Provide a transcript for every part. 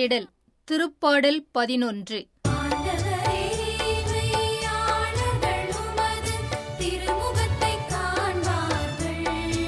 தேடல் திருப்பாடல் பதினொன்று ஆண்டவரே மெய்யாளர்கள் உமது திருமுகத்தைக் காண்பார்கள்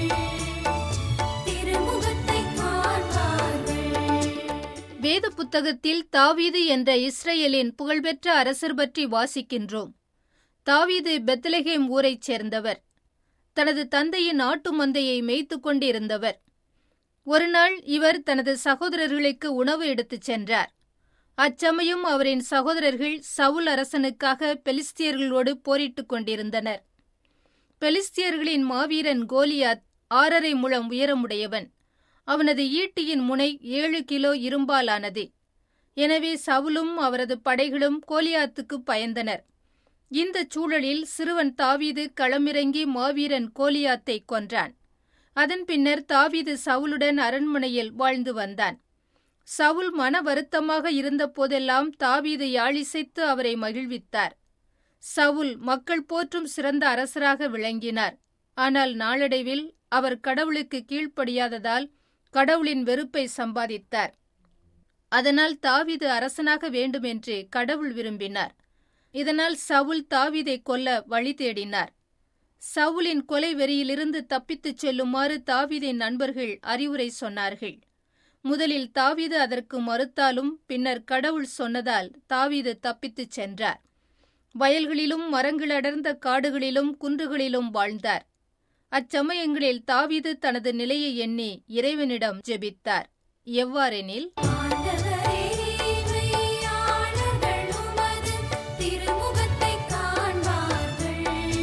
திருமுகத்தைக் காண்பார்கள் வேத புத்தகத்தில் தாவீது என்ற இஸ்ரேலின் புகழ்பெற்ற அரசர் பற்றி வாசிக்கின்றோம் தாவீது பெத்லகேம் ஊரைச் சேர்ந்தவர் தனது தந்தையின் ஆட்டு மந்தையை மேய்த்துக் கொண்டிருந்தவர் ஒருநாள் இவர் தனது சகோதரர்களுக்கு உணவு எடுத்துச் சென்றார் அச்சமயம் அவரின் சகோதரர்கள் சவுல் அரசனுக்காக பெலிஸ்தியர்களோடு போரிட்டுக் கொண்டிருந்தனர் பெலிஸ்தியர்களின் மாவீரன் கோலியாத் ஆறரை முழம் உயரமுடையவன் அவனது ஈட்டியின் முனை ஏழு கிலோ இரும்பாலானது எனவே சவுலும் அவரது படைகளும் கோலியாத்துக்கு பயந்தனர் இந்த சூழலில் சிறுவன் தாவீது களமிறங்கி மாவீரன் கோலியாத்தை கொன்றான் அதன் பின்னர் தாவீது சவுலுடன் அரண்மனையில் வாழ்ந்து வந்தான் சவுல் மன வருத்தமாக இருந்தபோதெல்லாம் தாவீது யாழிசைத்து அவரை மகிழ்வித்தார் சவுல் மக்கள் போற்றும் சிறந்த அரசராக விளங்கினார் ஆனால் நாளடைவில் அவர் கடவுளுக்கு கீழ்ப்படியாததால் கடவுளின் வெறுப்பை சம்பாதித்தார் அதனால் தாவீது அரசனாக வேண்டுமென்று கடவுள் விரும்பினார் இதனால் சவுல் தாவீதை கொல்ல வழி தேடினார் சவுலின் கொலை வெறியிலிருந்து தப்பித்துச் செல்லுமாறு தாவீதின் நண்பர்கள் அறிவுரை சொன்னார்கள் முதலில் தாவீது அதற்கு மறுத்தாலும் பின்னர் கடவுள் சொன்னதால் தாவீது தப்பித்துச் சென்றார் வயல்களிலும் மரங்கள் அடர்ந்த காடுகளிலும் குன்றுகளிலும் வாழ்ந்தார் அச்சமயங்களில் தாவீது தனது நிலையை எண்ணி இறைவனிடம் ஜெபித்தார் எவ்வாறெனில் ஆண்டவரே மெய்யாளர்கள் உமது திருமுகத்தைக் காண்பார்கள்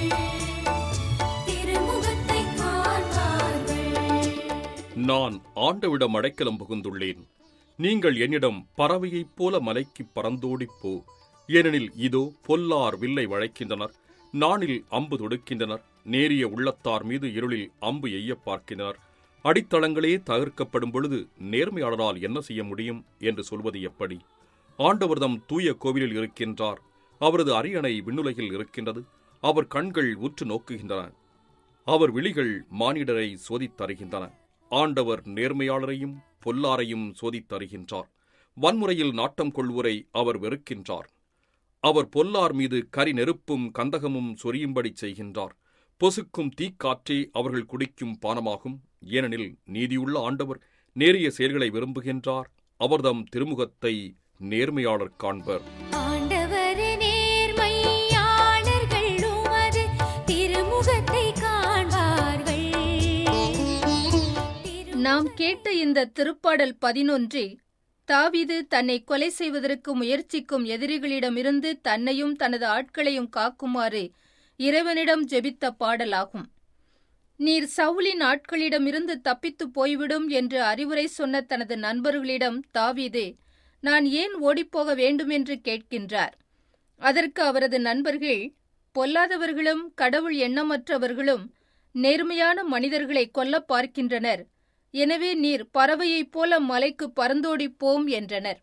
திருமுகத்தைக் காண்பார்கள் நான் ஆண்டவிடம் அடைக்கலம் புகுந்துள்ளேன் நீங்கள் என்னிடம் பறவையைப் போல மலைக்குப் பறந்தோடிப் போ ஏனெனில் இதோ பொல்லார் வில்லை வளைக்கின்றனர் நாணில் அம்பு தொடுக்கின்றனர் நேரிய உள்ளத்தார் மீது இருளில் அம்பு எய்யப் பார்க்கின்றனர் அடித்தளங்களே தகர்க்கப்படும் பொழுது நேர்மையாளரால் என்ன செய்ய முடியும் என்று சொல்வது எப்படி ஆண்டவர்தம் தூய கோவிலில் இருக்கின்றார் அவரது அரியணை விண்ணுலகில் இருக்கின்றது அவர் கண்கள் உற்று நோக்குகின்றன அவர் விழிகள் மானிடரை சோதித்தருகின்றன ஆண்டவர் நேர்மையாளரையும் பொல்லாரையும் சோதித்தருகின்றார் வன்முறையில் நாட்டம் கொள்வோரை அவர் வெறுக்கின்றார் அவர் பொல்லார் மீது கரி நெருப்பும் கந்தகமும் சொரியும்படி செய்கின்றார் பொசுக்கும் தீக்காற்றே அவர்கள் குடிக்கும் பானமாகும் ஏனெனில் நீதியுள்ள ஆண்டவர் நேரிய செயல்களை விரும்புகின்றார் அவர்தம் திருமுகத்தை நேர்மையாளர் காண்பர் ஆண்டவரே நேர்மையாளர்கள் உமது திருமுகத்தை காண்பார்கள் நாம் கேட்ட இந்த திருப்பாடல் பதினொன்றில் தாவீது தன்னை கொலை செய்வதற்கு முயற்சிக்கும் எதிரிகளிடமிருந்து தன்னையும் தனது ஆட்களையும் காக்குமாறு இறைவனிடம் ஜெபித்த பாடலாகும் நீர் சவுலின் ஆட்களிடமிருந்து தப்பித்துப் போய்விடும் என்று அறிவுரை சொன்ன தனது நண்பர்களிடம் தாவீது நான் ஏன் ஓடிப்போக வேண்டுமென்று கேட்கின்றார் அதற்கு அவரது நண்பர்கள் பொல்லாதவர்களும் கடவுள் எண்ணமற்றவர்களும் நேர்மையான மனிதர்களை கொல்லப் பார்க்கின்றனர் எனவே நீர் பறவையைப் போல மலைக்கு பறந்தோடிப் போம் என்றனர்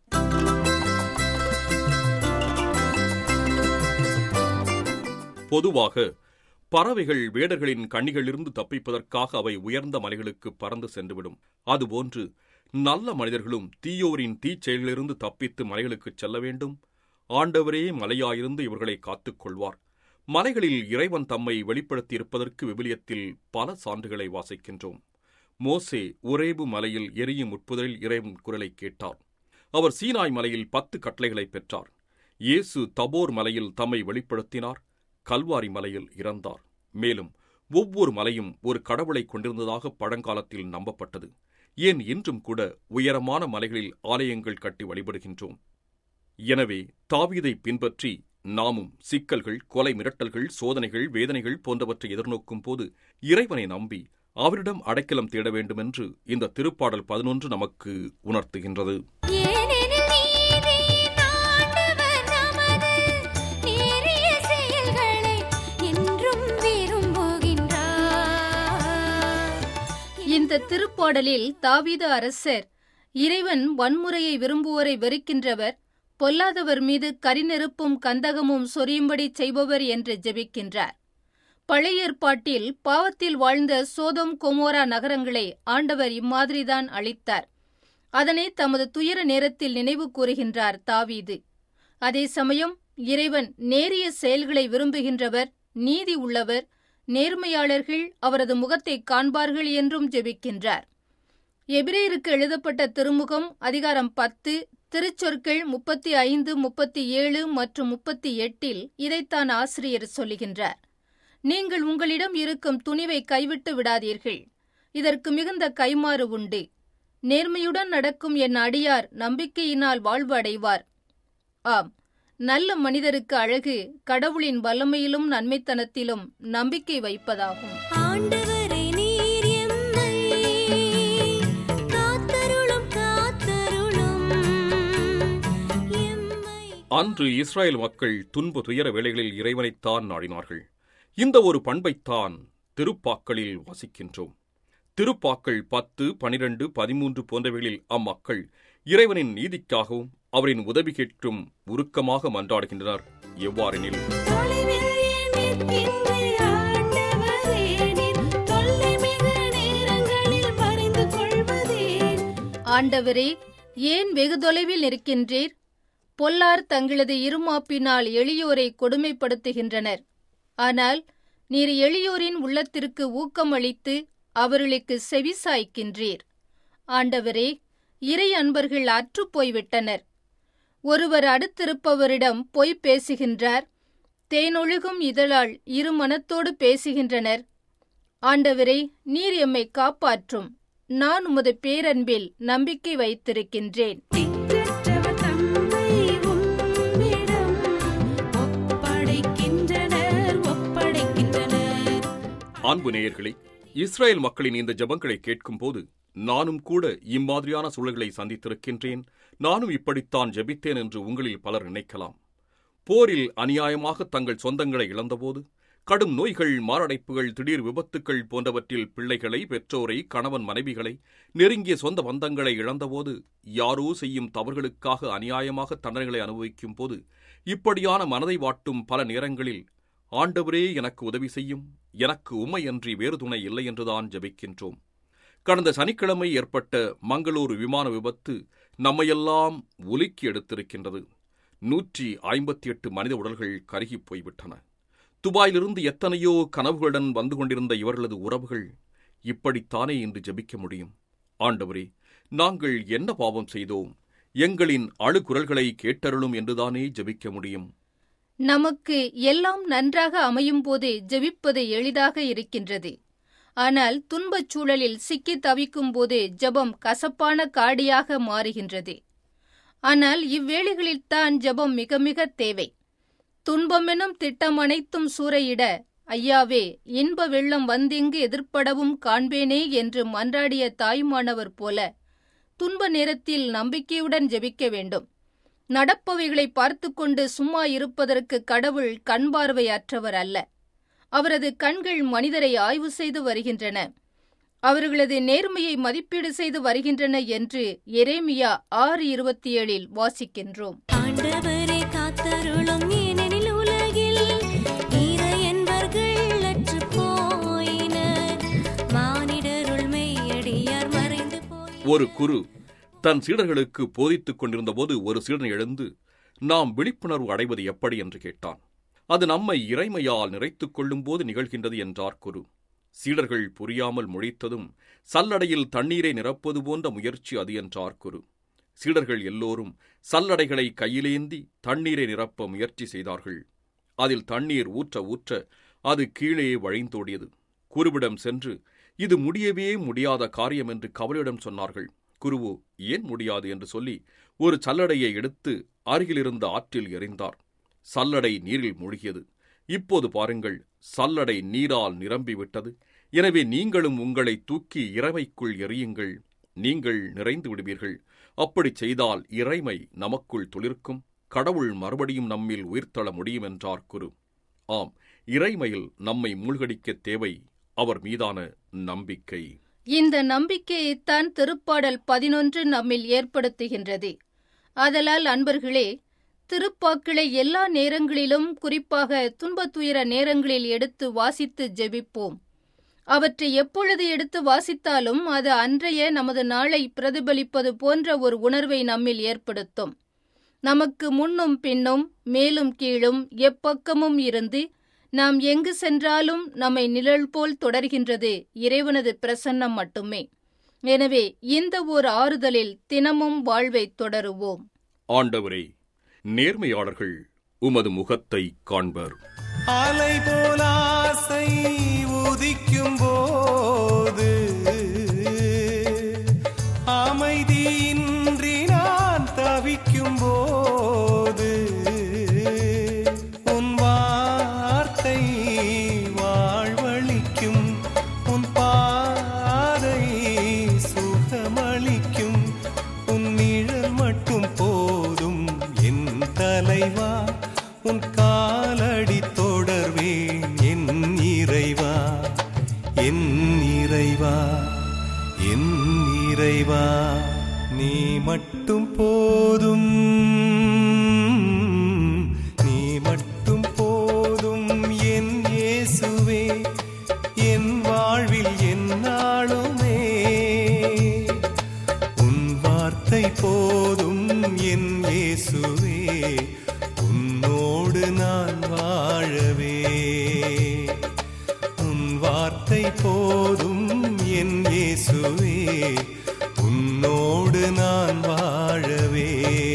பொதுவாக பறவைகள் வேடர்களின் கண்ணிகளிலிருந்து தப்பிப்பதற்காக அவை உயர்ந்த மலைகளுக்கு பறந்து சென்றுவிடும் அதுபோன்று நல்ல மனிதர்களும் தீயோரின் தீச்செயலிலிருந்து தப்பித்து மலைகளுக்குச் செல்ல வேண்டும் ஆண்டவரே மலையாயிருந்து இவர்களை காத்துக் கொள்வார் மலைகளில் இறைவன் தம்மை வெளிப்படுத்தியிருப்பதற்கு விவிலியத்தில் பல சான்றுகளை வாசிக்கின்றோம் மோசே ஒரேபு மலையில் எரியும் உட்புதலில் இறைவன் குரலை கேட்டார் அவர் சீனாய் மலையில் பத்து கட்டளைகளை பெற்றார் இயேசு தபோர் மலையில் தம்மை வெளிப்படுத்தினார் கல்வாரி மலையில் இறந்தார் மேலும் ஒவ்வொரு மலையும் ஒரு கடவுளை கொண்டிருந்ததாக பழங்காலத்தில் நம்பப்பட்டது ஏன் இன்றும் கூட உயரமான மலைகளில் ஆலயங்கள் கட்டி வழிபடுகின்றோம் எனவே தாவீதை பின்பற்றி நாமும் சிக்கல்கள் கொலை மிரட்டல்கள் சோதனைகள் வேதனைகள் போன்றவற்றை எதிர்நோக்கும் போது இறைவனை நம்பி அவரிடம் அடைக்கலம் தேட வேண்டுமென்று இந்த திருப்பாடல் பதினொன்று நமக்கு உணர்த்துகின்றது ஏனெனில் நீதியின் ஆண்டவர் நமது நேரிய செயல்களை என்றும் விரும்புகின்றார் இந்த திருப்பாடலில் தாவீது அரசர் இறைவன் வன்முறையை விரும்புவோரை வெறுக்கின்றவர் பொல்லாதவர் மீது கரிநெருப்பும் கந்தகமும் சொரியும்படி செய்பவர் என்று ஜெபிக்கின்றார் பழைய ஏற்பாட்டில் பாவத்தில் வாழ்ந்த சோதோம் கொமோரா நகரங்களை ஆண்டவர் இம்மாதிரிதான் அளித்தார் அதனை தமது துயர நேரத்தில் நினைவு கூறுகின்றார் தாவீது அதே சமயம் இறைவன் நேரிய செயல்களை விரும்புகின்றவர் நீதி உள்ளவர் நேர்மையாளர்கள் அவரது முகத்தை காண்பார்கள் என்றும் ஜெபிக்கின்றார் எபிரேயருக்கு எழுதப்பட்ட திருமுகம் அதிகாரம் பத்து திருச்சொற்கள் முப்பத்தி ஐந்து முப்பத்தி ஏழு மற்றும் முப்பத்தி எட்டில் இதைத்தான் ஆசிரியர் சொல்லுகின்றார் நீங்கள் உங்களிடம் இருக்கும் துணிவை கைவிட்டு விடாதீர்கள் இதற்கு மிகுந்த கைமாறு உண்டு நேர்மையுடன் நடக்கும் என் அடியார் நம்பிக்கையினால் வாழ்வு அடைவார் ஆம் நல்ல மனிதருக்கு அழகு கடவுளின் வல்லமையிலும் நன்மைத்தனத்திலும் நம்பிக்கை வைப்பதாகும் ஆண்டவரே நீர் எம்மை காத்தருளும் காத்தருளும் எம்மை அன்று இஸ்ரேல் மக்கள் துன்ப துயர வேளைகளில் இறைவனைத்தான் நாடினார்கள் இந்த ஒரு பண்பைத்தான் திருப்பாக்களில் வாசிக்கின்றோம் திருப்பாக்கள் பத்து பனிரெண்டு பதிமூன்று போன்றவைகளில் அம்மக்கள் இறைவனின் நீதிக்காகவும் அவரின் உதவி கேட்டும் உருக்கமாக மன்றாடுகின்றனர் எவ்வாறெனில் தொலைவில் ஏன் நிற்கின்றீர் ஆண்டவரே நீர் தொல்லை மிகு நேரங்களில் பரிந்து கொள்வதேன் ஆண்டவரே ஏன் வெகு தொலைவில் நிற்கின்றீர் பொல்லார் தங்களது இருமாப்பினால் எளியோரை கொடுமைப்படுத்துகின்றனர் ஆனால் நீர் எளியோரின் உள்ளத்திற்கு ஊக்கமளித்து அவர்களுக்கு செவிசாய்க்கின்றீர் ஆண்டவரே இறை அன்பர்கள் அற்றுப் போய்விட்டனர் ஒருவர் அடுத்திருப்பவரிடம் பொய் பேசுகின்றார் தேனொழுகும் இதழால் இரு மனத்தோடு பேசுகின்றனர் ஆண்டவரே நீர் எம்மை காப்பாற்றும் நான் உமது பேரன்பில் நம்பிக்கை வைத்திருக்கின்றேன் திக்கற்றவர் தம்மை உம்மிடம் ஒப்படைக்கின்றனர் ஒப்படைக்கின்றனர் அன்பு நேயர்களே இஸ்ரேல் மக்களின் இந்த ஜெபங்களை கேட்கும்போது நானும் கூட இம்மாதிரியான சூழல்களை சந்தித்திருக்கின்றேன் நானும் இப்படித்தான் ஜெபித்தேன் என்று உங்களில் பலர் நினைக்கலாம் போரில் அநியாயமாக தங்கள் சொந்தங்களை இழந்தபோது கடும் நோய்கள் மாரடைப்புகள் திடீர் விபத்துக்கள் போன்றவற்றில் பிள்ளைகளை பெற்றோரை கணவன் மனைவிகளை நெருங்கிய சொந்த பந்தங்களை இழந்தபோது யாரோ செய்யும் தவறுகளுக்காக அநியாயமாக தண்டனைகளை அனுபவிக்கும் போது இப்படியான மனதை வாட்டும் பல நேரங்களில் ஆண்டவரே எனக்கு உதவி செய்யும் எனக்கு உம்மையன்றி வேறு துணை இல்லை என்றுதான் ஜெபிக்கின்றோம் கடந்த சனிக்கிழமை ஏற்பட்ட மங்களூரு விமான விபத்து நம்மையெல்லாம் உலுக்கி எடுத்திருக்கின்றது நூற்றி ஐம்பத்தி எட்டு மனித உடல்கள் கருகிப் போய்விட்டன துபாயிலிருந்து எத்தனையோ கனவுகளுடன் வந்து கொண்டிருந்த இவர்களது உறவுகள் இப்படித்தானே இன்று ஜெபிக்க முடியும் ஆண்டவரே நாங்கள் என்ன பாவம் செய்தோம் எங்களின் அழுகுரல்களை கேட்டருளும் என்றுதானே ஜெபிக்க முடியும் நமக்கு எல்லாம் நன்றாக அமையும் போது ஜெபிப்பது எளிதாக இருக்கின்றது ஆனால் துன்பச் சூழலில் சிக்கி தவிக்கும் போது ஜெபம் கசப்பான காடியாக மாறுகின்றது ஆனால் இவ்வேளைகளில்தான் ஜெபம் மிக மிக தேவை துன்பமெனும் திட்டம் அனைத்தும் சூறையிட ஐயாவே இன்ப வெள்ளம் வந்திங்கு எதிர்ப்படவும் காண்பேனே என்று மன்றாடிய தாய்மானவர் போல துன்ப நேரத்தில் நம்பிக்கையுடன் ஜெபிக்க வேண்டும் நடப்பவைகளை பார்த்து கொண்டு சும்மா இருப்பதற்கு கடவுள் கண் பார்வையற்றவர் அல்ல அவரது கண்கள் மனிதரை ஆய்வு செய்து வருகின்றன அவர்களது நேர்மையை மதிப்பீடு செய்து வருகின்றன என்று எரேமியா ஆறு இருபத்தி ஏழில் வாசிக்கின்றோம் ஆண்டவரே காத்தருளும் ஏனெனில் உலகில் ஈர என்பர்கள் அற்றுப் போயினர் மானிடருள் மெய்யடியார் மறைந்து போய் ஒரு குரு தன் சீடர்களுக்கு போதித்துக் கொண்டிருந்தபோது ஒரு சீடன் எழுந்து நாம் விழிப்புணர்வு அடைவது எப்படி என்று கேட்டான் அது நம்மை இறைமையால் நிறைத்துக் கொள்ளும்போது நிகழ்கின்றது என்றார் குரு சீடர்கள் புரியாமல் முழித்ததும் சல்லடையில் தண்ணீரை நிரப்பது போன்ற முயற்சி அது என்றார் குரு சீடர்கள் எல்லோரும் சல்லடைகளை கையிலேந்தி தண்ணீரை நிரப்ப முயற்சி செய்தார்கள் அதில் தண்ணீர் ஊற்ற ஊற்ற அது கீழே வழிந்தோடியது குருவிடம் சென்று இது முடியவே முடியாத காரியம் என்று கவலையிடம் சொன்னார்கள் குருவோ ஏன் முடியாது என்று சொல்லி ஒரு சல்லடையை எடுத்து அருகிலிருந்த ஆற்றில் எறிந்தார் சல்லடை நீரில் மூழ்கியது இப்போது பாருங்கள் சல்லடை நீரால் நிரம்பிவிட்டது எனவே நீங்களும் உங்களை தூக்கி இறைமைக்குள் எறியுங்கள் நீங்கள் நிறைந்து விடுவீர்கள் அப்படிச் செய்தால் இறைமை நமக்குள் துளிர்க்கும் கடவுள் மறுபடியும் நம்மில் உயிர்த்தள முடியும் என்றார் குரு ஆம் இறைமையில் நம்மை மூழ்கடிக்க தேவை அவர் மீதான நம்பிக்கை இந்த நம்பிக்கையைத்தான் திருப்பாடல் பதினொன்று நம்மில் ஏற்படுத்துகின்றது ஆதலால் அன்பர்களே திருப்பாக்களை எல்லா நேரங்களிலும் குறிப்பாக துன்பத்துயர நேரங்களில் எடுத்து வாசித்து ஜெபிப்போம் அவற்றை எப்பொழுது எடுத்து வாசித்தாலும் அது அன்றைய நமது நாளை பிரதிபலிப்பது போன்ற ஒரு உணர்வை நம்மில் ஏற்படுத்தும் நமக்கு முன்னும் பின்னும் மேலும் கீழும் எப்பக்கமும் இருந்து நாம் எங்கு சென்றாலும் நம்மை நிழல் போல் தொடர்கின்றது இறைவனது பிரசன்னம் மட்டுமே எனவே இந்த ஒரு ஆறுதலில் தினமும் வாழ்வை தொடருவோம் ஆண்டவரே நேர்மையாளர்கள் உமது முகத்தை காண்பர் அலை போல் ஆசை உதிக்கும் போது அமைதியின்றி நான் தவிக்கும் போது உன் வார்த்தை வாழ்வழிக்கும் உன் பாதை சுகமளிக்கும் உன் நிழல் மட்டும் போதும் என் தலைவா உன் காலடி தொடர்வேன் என் இறைவா என் இறைவா என் இறைவா நீ மட்டும் போதும் நீ மட்டும் போதும் என் இயேசுவே என் வாழ்வில் என்னாலுமே உன் வார்த்தை போதும் என் இயேசுவே உன்னோடு நான் வாழவே உன் வார்த்தை போதும் என் இயேசுவே உன்னோடு நான் வாழவே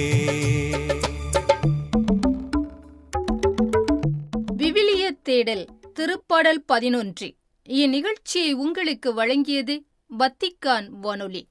விவிலிய தேடல் திருப்பாடல் பதினொன்று இந்நிகழ்ச்சியை உங்களுக்கு வழங்கியது வத்திக்கான் வானொலி